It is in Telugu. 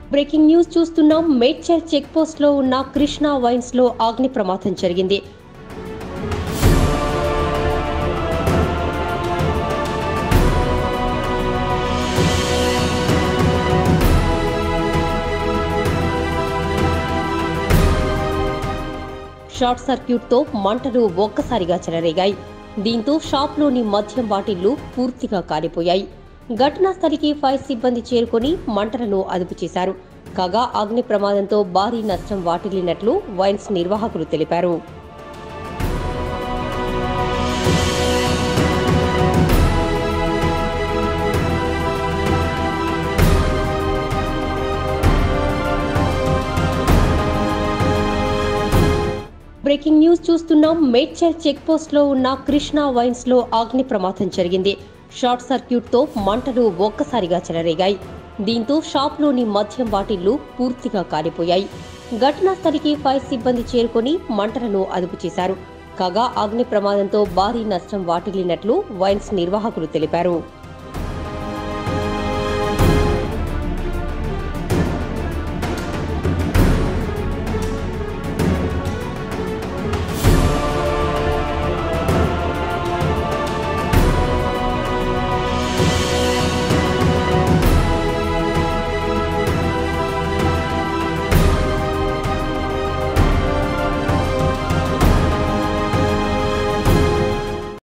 బ్రేకింగ్ న్యూస్ చూస్తున్నాం మేడ్చల్ చెక్ పోస్ట్ లో ఉన్న కృష్ణా వైన్స్ లో అగ్ని ప్రమాదం జరిగింది షార్ట్ సర్క్యూట్ తో మంటలు ఒక్కసారిగా చెలరేగాయి దీంతో షాప్లోని మద్యం బాటిళ్లు పూర్తిగా కాలిపోయాయి ఘటనా స్థలికి ఫైర్ సిబ్బంది చేరుకొని మంటలను అదుపు చేశారు కాగా అగ్ని ప్రమాదంతో భారీ నష్టం వాటిల్లినట్లు వైన్స్ నిర్వాహకులు తెలిపారు బ్రేకింగ్ న్యూస్ చూస్తున్నాం మేడ్చల్ చెక్ పోస్ట్ లో ఉన్న కృష్ణా వైన్స్ లో అగ్ని ప్రమాదం జరిగింది షార్ట్ సర్క్యూట్ తో మంటలు ఒక్కసారిగా చెలరేగాయి దీంతో షాప్లోని మద్యం బాటిళ్లు పూర్తిగా కాలిపోయాయి ఘటనా స్థలికి ఫైర్ సిబ్బంది చేరుకొని మంటలను అదుపు చేశారు కాగా అగ్ని ప్రమాదంతో భారీ నష్టం వాటిల్లినట్లు వైన్స్ నిర్వాహకులు తెలిపారు